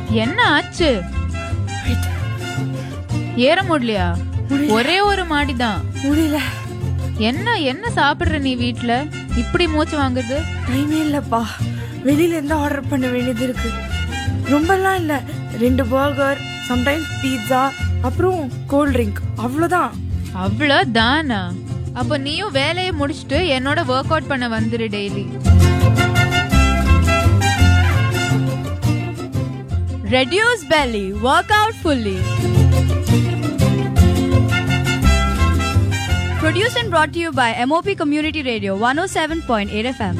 என்ன ஆச்சு ஏற முடியலையா ஒரே ஒரு மாடிதான் முடியல என்ன என்ன சாப்பிடுற நீ வீட்ல இப்படி மூச்சு வாங்குறது டைமே இல்லப்பா வெளியில இருந்து ஆர்டர் பண்ண வேண்டியது இருக்கு ரொம்பலாம் இல்ல ரெண்டு பர்கர் சம்டைம்ஸ் பீட்சா அப்புறம் கோல்ட் ட்ரிங்க் அவ்வளவுதான் அவ்வளோதானா அப்போ நீயும் வேலையை முடிச்சுட்டு என்னோட ஒர்க் அவுட் பண்ண வந்துரு daily Reduce belly, work out fully. Produced and brought to you by MOP Community Radio 107.8 FM.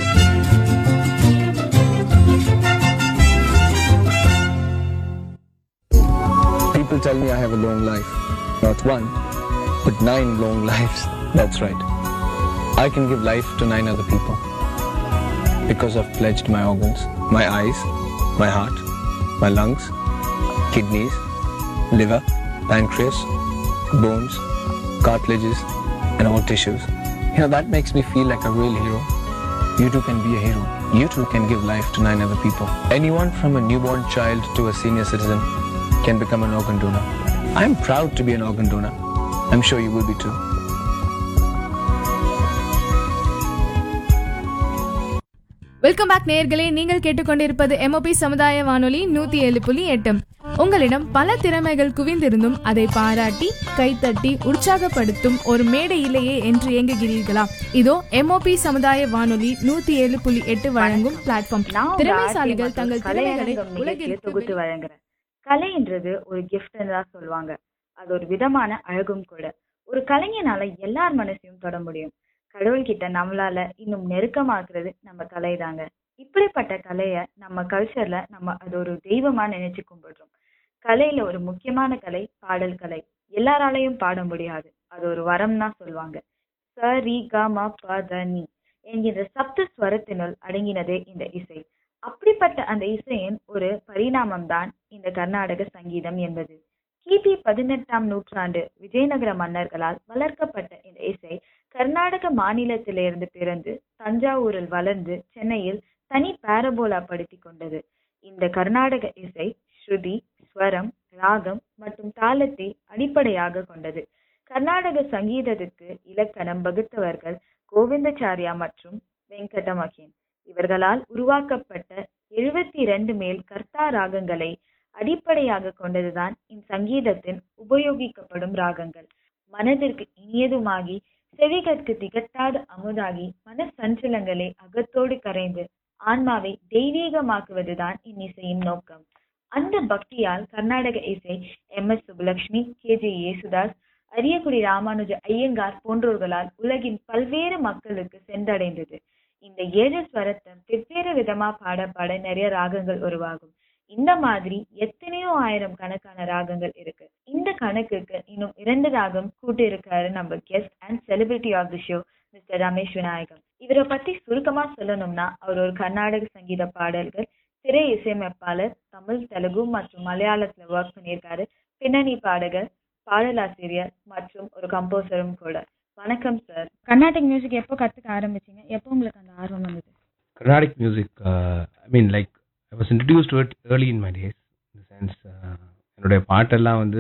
People tell me I have a long life. Not one, but nine long lives. That's right. I can give life to nine other people. Because I've pledged my organs, my eyes, my heart, my lungs, kidneys, liver, pancreas, bones, cartilages, and all tissues. You know, that makes me feel like a real hero. You too can be a hero. You too can give life to nine other people. Anyone from a newborn child to a senior citizen can become an organ donor. I'm proud to be an organ donor. I'm sure you will be too. Welcome back நேயர்களே நீங்கள் கேட்டுக்கொண்டிருப்பது MOP சமுதாய வானொலி நூத்தி ஏழு புள்ளி எட்டு உங்களிடம் பல திறமைகள் குவிந்திருந்தும் அதை பாராட்டி கைத்தட்டி உற்சாகப்படுத்தும் ஒரு மேடை இல்லையே என்று ஏங்குகிறீர்களா இதோ எம்ஓபி சமுதாய வானொலி நூத்தி ஏழு புள்ளி எட்டு வழங்கும் பிளாட்ஃபார்ம் நான் உங்க திறமைசாலிகள் ஆர்த்தி தங்கள் மற்றும் திறமைகளை கலையரங்கம் நிகழ்ச்சியை உலகிற்கு தொகுத்து வழங்குறேன் கலைன்றது ஒரு கிஃப்ட்னு தான் சொல்லுவாங்க அது ஒரு விதமான அழகும் கூட ஒரு கலைஞனால எல்லார் மனசையும் தொட முடியும் கடவுள்கிட்ட நம்மளால இன்னும் நெருக்கமாக்குறது நம்ம கலை தாங்க இப்படிப்பட்ட கலைய நம்ம கல்ச்சர்ல நம்ம அது ஒரு தெய்வமா நினைச்சு கும்பிடுறோம் கலையில ஒரு முக்கியமான கலை பாடல் கலை எல்லாராலையும் பாட முடியாது அது ஒரு வரம் தான் சொல்லுவாங்க ச ரி க ம ப த நி என்கிற சப்த ஸ்வரத்தினுள் அடங்கினதே இந்த இசை அப்படிப்பட்ட அந்த இசையின் ஒரு பரிணாமம் தான் இந்த கர்நாடக சங்கீதம் என்பது கிபி பதினெட்டாம் நூற்றாண்டு விஜயநகர மன்னர்களால் வளர்க்கப்பட்ட இந்த இசை கர்நாடக மாநிலத்திலிருந்து பிறந்து தஞ்சாவூரில் வளர்ந்து சென்னையில் தனி பாரபோலா படுத்தி கொண்டது இந்த கர்நாடக இசை ஸ்ருதி ஸ்வரம் ராகம் மற்றும் தாளத்தை அடிப்படையாக கொண்டது கர்நாடக சங்கீதத்துக்கு இலக்கணம் வகுத்தவர்கள் கோவிந்தாச்சாரியா மற்றும் வெங்கடமகேன் இவர்களால் உருவாக்கப்பட்ட எழுபத்தி இரண்டு மேல் கர்த்தா ராகங்களை அடிப்படையாக கொண்டதுதான் இச்சங்கீதத்தின் உபயோகிக்கப்படும் ராகங்கள் மனதிற்கு இனியதுமாகி செவிகற்கு திகட்டாத அமுதாகி மன சஞ்சலங்களை அகத்தோடு கரைந்து ஆன்மாவை தெய்வீகமாக்குவதுதான் இன்னிசையின் நோக்கம் அந்த பக்தியால் கர்நாடக இசை M S Subbulakshmi K J Yesudas Ariyakudi Ramanuja Iyengar போன்றோர்களால் உலகின் பல்வேறு மக்களுக்கு சென்றடைந்தது இந்த ஏழு ஸ்வரத்தை வெவ்வேறு விதமா பாட பாட நிறைய ராகங்கள் உருவாகும் இந்த மாதிரி எத்தனையோ ஆயிரம் கணக்கான ராகங்கள் இருக்கு இந்த கணக்குக்கு இன்னும் இரண்டு ராகம் கூட்டி இருக்காரு நம்ம guest and celebrity of the show mister Ramesh Vinayakam இவரை பத்தி சுருக்கமா சொல்லணும்னா அவர் ஒரு கர்நாடக சங்கீத பாடல்கள் திரை இசையமைப்பாளர் தமிழ் தெலுங்கு மற்றும் மலையாளத்துல ஒர்க் பண்ணியிருக்காரு பின்னணி பாடகர் பாடலாசிரியர் மற்றும் ஒரு கம்போசரும் கூட வணக்கம் சார் கர்நாடிக் மியூசிக் எப்போ கத்துக்க ஆரம்பிச்சீங்க எப்போ உங்களுக்கு அந்த ஆர்வம் வந்தது Carnatic music, uh, I mean, like, I was introduced to it early in my days. In the sense, uh, என்னுடைய பாட்டெல்லாம் வந்து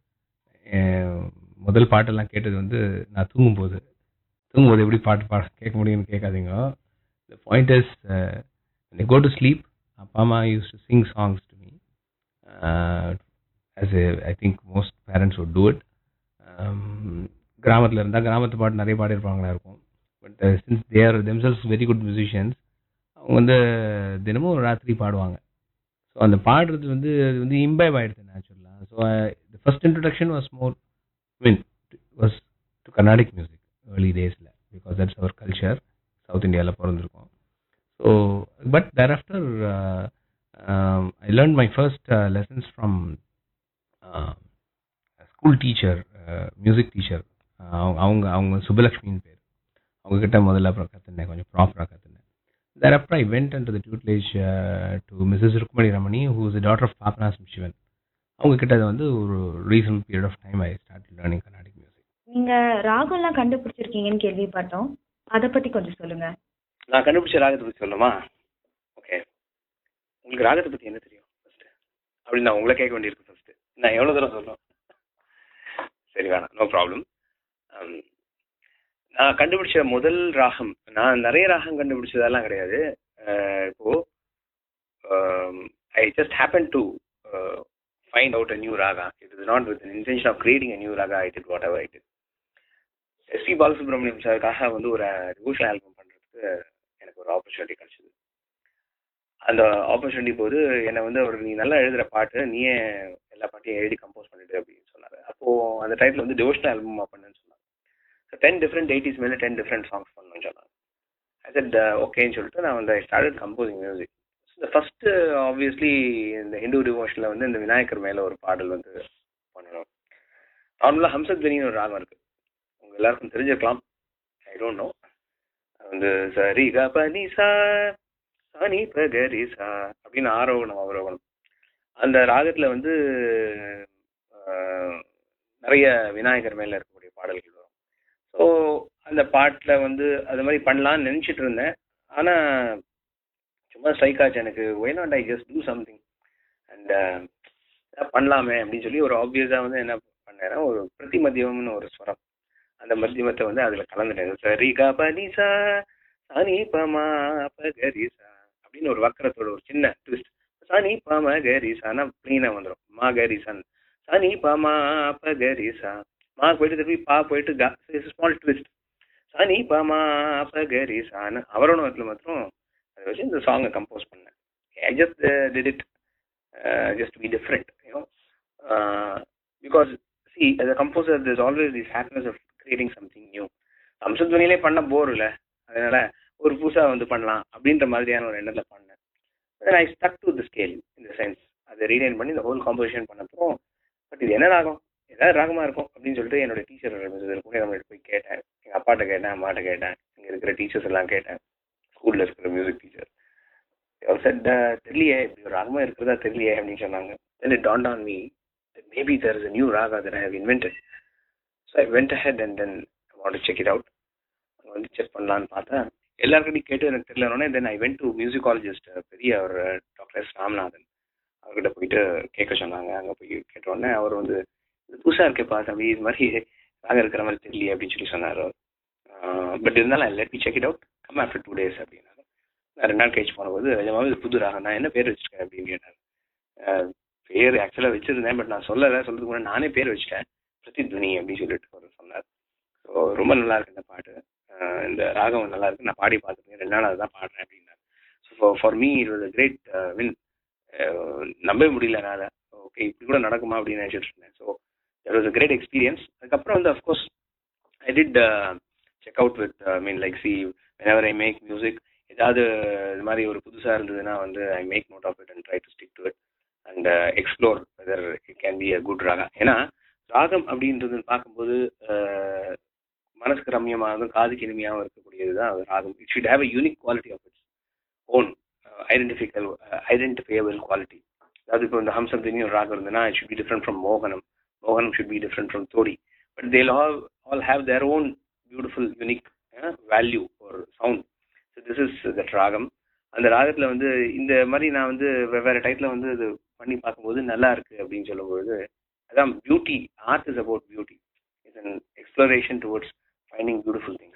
அஹ், முதல் பாட்டெல்லாம் கேட்டது வந்து நான் தூங்கும்போது தூங்கும்போது எப்படி பாட்டு பாட கேட்க முடியும்னு கேட்காதீங்க the point is uh, when I go to sleep அப்பா அம்மா used to sing songs to me uh, as a, I think most parents would do it um, கிராமத்தில் இருந்தால் கிராமத்து பாட்டு நிறைய பாடியிருப்பாங்களா இருக்கும் but since they are themselves very good musicians அவங்க வந்து தினமும் ஒரு ராத்திரி பாடுவாங்க ஸோ அந்த பாடுறது வந்து அது வந்து இம்பைவ் ஆயிடுது நேச்சுரலாக so the first introduction was more mean was to Carnatic music early டேஸில் because that's our culture south இந்தியாவில் பிறந்திருக்கோம் so but there after I learn my first lessons from school teacher music teacher அவங்க அவங்க சுபலக்ஷ்மின்னு பேர் அவங்கக்கிட்ட முதல்ல அப்புறம் கற்றுனேன் கொஞ்சம் ப்ராப்பராக கற்றுனேன் thereafter I went into the tutelage uh, to Mrs. Rukmani Ramani, who is the daughter of Papanasam Shivan. அவங்க கிட்ட அது வந்து ஒரு reasonable period of time I start learning Carnatic music நீங்க ராகம்லாம் கண்டுபிடிச்சிருக்கீங்கன்னு கேள்விப்பட்டோம் அதை பத்தி கொஞ்சம் சொல்லுங்க நான் கண்டுபிடிச்ச ராகத்தை பற்றி சொல்லுமா ஓகே உங்களுக்கு ராகத்தை பற்றி என்ன தெரியும் ஃபர்ஸ்ட் அப்படின்னு நான் உங்களை கேட்க வேண்டியிருக்கு ஃபர்ஸ்ட் நான் எவ்வளவு தூரம் சொல்லணும் சரி வேணாம் நோ ப்ராப்ளம் நான் கண்டுபிடிச்ச முதல் ராகம் நான் நிறைய ராகம் கண்டுபிடிச்சதெல்லாம் கிடையாது அஹ் இப்போ I just happen to find out a new raga it is not with intention of creating a new raga I did whatever I did S P Balasubramaniam சாருக்காக வந்து ஒரு டிவோஷன் ஆல்பம் பண்றதுக்கு எனக்கு ஒரு ஆப்பர்ச்சுனிட்டி கிடைச்சது அந்த ஆப்பர்ச்சுனிட்டி போது என்னை வந்து அவர் நீ நல்லா எழுதுற பாட்டு நீயே எல்லா பாட்டையும் எழுதி கம்போஸ் பண்ணிடு அப்படின்னு சொன்னாரு அப்போ அந்த டைட்டில் வந்து டிவோஷனல் ஆல்பமா பண்ணுன்னு சொன்னாங்க டென் டிஃப்ரெண்ட் எயிட்டிஸ் மேலே டென் டிஃப்ரெண்ட் சாங்ஸ் பண்ணணும்னு சொன்னாங்க ஐ செட் ஓகேன்னு சொல்லிட்டு நான் வந்து ஐ ஸ்டார்டட் கம்போசிங் மியூசிக் இந்த ஃபர்ஸ்ட் ஆப்வியஸ்லி இந்த ஹிந்து டிவோஷனில் வந்து இந்த விநாயகர் மேலே ஒரு பாடல் வந்து பண்ணணும் நார்மலாக ஹம்சத்வனின்னு ஒரு ராகம் இருக்கு உங்க எல்லாருக்கும் தெரிஞ்சிருக்கலாம் ஐ டோன்ட் நோ வந்து சரி க பனி சா சனி பகரி சா அப்படின்னு ஆரோகணம் அவரோகணம் அந்த ராகத்துல வந்து ஆஹ், நிறைய விநாயகர் மேல இருக்கக்கூடிய பாடல்கள் வரும் ஸோ அந்த பாட்டுல வந்து அது மாதிரி பண்ணலாம்னு நினைச்சிட்டு இருந்தேன் ஆனா சும்மா ஸ்ட்ரைக் ஆச்சு எனக்கு why not I just do something and பண்ணலாமே அப்படின்னு சொல்லி ஒரு ஆப்வியஸா வந்து என்ன பண்ணேன்னா ஒரு பிரதிமத்தியம்னு ஒரு ஸ்வரம் அந்த மத்தியமத்தை வந்து அதுல கலந்துட்டேன் சரி க பனிசா சனி பமா பகரிசா அப்படின்னு ஒரு வக்கரத்தோட ஒரு சின்ன ட்விஸ்ட் சனி பம கரிசானா பிளீனா வந்துடும் மா கரிசன் சனி பமா பகரிசா மா போயிட்டு திருப்பி பா போயிட்டு கா ஸ்மால் ட்விஸ்ட் சனி பமா பகரிசான்னு அவரோணத்துல மாத்திரம் அதை வச்சு இந்த சாங்கை கம்போஸ் பண்ணேன் I just did it just be different you know because see as a composer there's always this happiness of creating something new அம்சத்வனிலே பண்ண போர் இல்ல அதனால ஒரு புதுசா வந்து பண்ணலாம் அப்படின்ற மாதிரியான ஒரு எண்ணத்துல பண்ணேன் then I stuck to the scale in the sense அதை ரீடைன் பண்ணி இந்த ஹோல் காம்போசிஷன் பண்ணப்போ பட் இது என்ன ராகம் ஏதாவது ராகமா இருக்கும் அப்படின்னு சொல்லிட்டு என்னோட டீச்சர் கூட நம்ம போய் கேட்டேன் எங்க அப்பாட்ட கேட்டேன் அம்மாட்ட கேட்டேன் இங்க இருக்கிற டீச்சர்ஸ் எல்லாம் கேட்டேன் ஸ்கூல்ல இருக்கிற மியூசிக் டீச்சர் அவர் said "Uh, தெரியலையே இப்படி ஒரு ராகமா இருக்கிறதா தெரியலையே அப்படின்னு சொன்னாங்க then it dawned on me that maybe there is a new raga that I have invented so I went ahead and then I want to check it out அங்க வந்து செக் பண்ணலான்னு பார்த்தேன் எல்லாருக்கிட்டையும் கேட்டு எனக்கு தெரியலனோடனே தென் ஐ வென்ட் டு மியூசிகாலஜிஸ்ட் பெரிய அவர் doctor S Ramanathan அவர்கிட்ட போயிட்டு கேட்க சொன்னாங்க அங்கே போய் கேட்ட உடனே அவர் வந்து இது புதுசாக இருக்கேப்பா தம்பி இது மாதிரி ராகம் இருக்கிற மாதிரி தெரியலையே அப்படின்னு சொல்லி சொன்னார் பட் இருந்தாலும் let me check it out come after two days அப்படின்னாரு நான் ரெண்டு நாள் கழிச்சு போனபோது நிஜமாவே இது புது ராகம் நான் என்ன பேர் வச்சிருக்கேன் அப்படின்னு கேட்டார் அஹ், பேர் ஆக்சுவலாக வச்சிருந்தேன் பட் நான் சொல்லலை சொல்றதுக்கு முன்னாடி நானே பேர் வச்சிட்டேன் பிரதித்வனி அப்படின்னு சொல்லிட்டு அவர் சொன்னார் ஸோ ரொம்ப நல்லா இருக்கு இந்த பாட்டு அஹ் இந்த ராகம் நல்லா இருக்கு நான் பாடி பார்த்துருக்கேன் ரெண்டு நாள் அதுதான் பாடுறேன் அப்படின்னா so for me it was great win நம்பவே முடியல என்னால் ஓகே இப்படி கூட நடக்குமா அப்படின்னு நினைச்சிட்டு இருந்தேன் so that was a great experience அதுக்கப்புறம் வந்து of course I did check out with I mean like see whenever I make music ஏதாவது இது மாதிரி ஒரு புதுசாக இருந்ததுன்னா வந்து I make note of it and try to stick to it and explore whether it can be a good raga ஏன்னா ராகம் அப்படின்றது பார்க்கும்போது அஹ், மனசுக்கு ரம்யமாகவும் காதுக்கு இனிமையாகவும் இருக்கக்கூடியது தான் ராகம் it should have a unique quality of its own identical identifiable quality அதாவது இப்போ இந்த ஹம்சம் தினி ஒரு ராகம் இருந்ததுன்னா it should be different from மோகனம் மோகனம் should be different from Todi but தேல் all all have their own beautiful unique value ஒரு sound so this is that ராகம் அந்த ராகத்துல வந்து இந்த மாதிரி நான் வந்து வெவ்வேறு டைப்ல வந்து இது பண்ணி பார்க்கும்போது நல்லா இருக்கு அப்படின்னு சொல்லும்போது அதான் beauty art is about beauty it's an exploration towards finding beautiful thing